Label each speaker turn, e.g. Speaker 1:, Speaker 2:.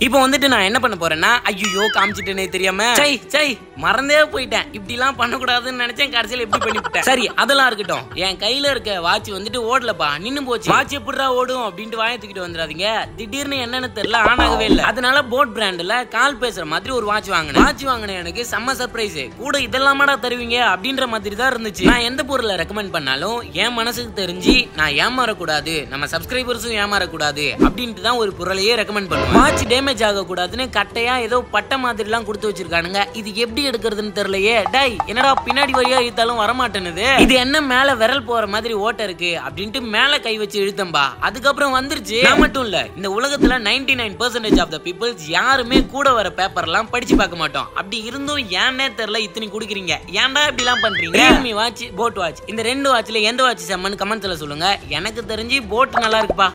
Speaker 1: இப்போ வந்துட்டு நான் என்ன பண்ண போறேன்னா ஐயோ காமிச்சிட்டேனே தெரியாம சை சை மறந்தே போயிட்டேன் இப்படி எல்லாம் பண்ணக்கூடாதுன்னு நினைச்சேன் கடைசியில எப்படி பண்ணிவிட்டேன் சரி அதெல்லாம் இருக்கட்டும் என் கையில இருக்க வாட்ச் வந்துட்டு ஓடலப்பா நின்னு போச்சு வாட்ச் எப்படிடா ஓடும் அப்படின்ட்டு வாயை தூக்கிட்டு வந்துடாதீங்க திடீர்னு என்னன்னு தெரியல ஆன் ஆகவே இல்லை அதனால போட் பிராண்ட்ல கால் பேசுற மாதிரி ஒரு வாட்ச் வாங்கினேன் வாட்ச் வாங்கினேன் எனக்கு செம்ம சர்ப்ரைஸ் கூட இதெல்லாமாடா தருவீங்க அப்படின்ற மாதிரி தான் இருந்துச்சு நான் எந்த பொருளை ரெக்கமெண்ட் பண்ணாலும் என் மனசுக்கு தெரிஞ்சு நான் ஏமாறக்கூடாது நம்ம சப்ஸ்கிரைபர்ஸும் ஏமாறக்கூடாது அப்படின்ட்டு தான் ஒரு பொருளையே ரெக்கமெண்ட் பண்ணுவேன் வாட்ச் டேமேஜ் ஆகக்கூடாதுன்னு கட்டையா ஏதோ பட்டை மாதிரிலாம் கொடுத்து வச்சிருக்கானுங்க இது எப்படி எடுக்கிறதுன்னு தெரியலையே டேய் என்னடா பின்னாடி வழியா இழுத்தாலும் வரமாட்டேனுது இது என்ன மேல விரல் போற மாதிரி ஓட்டை இருக்கு அப்படின்ட்டு மேல கை வச்சு இழுத்தம்பா அதுக்கப்புறம் வந்துருச்சு நான் மட்டும் இல்ல இந்த உலகத்துல 99% nine percentage of the peoples யாருமே கூட வர பேப்பர் எல்லாம் படிச்சு பார்க்க மாட்டோம் அப்படி இருந்தும் ஏன்னே தெரியல இத்தனை குடுக்குறீங்க ஏன்டா இப்படி எல்லாம் பண்றீங்க ரியல்மி வாட்ச் போட் வாட்ச் இந்த ரெண்டு வாட்ச்ல எந்த வாட்ச் செம்மன்னு கமெண்ட்ஸ்ல சொல்லுங்க எனக்கு தெரிஞ்சு போட் நல்லா இருக்குப்பா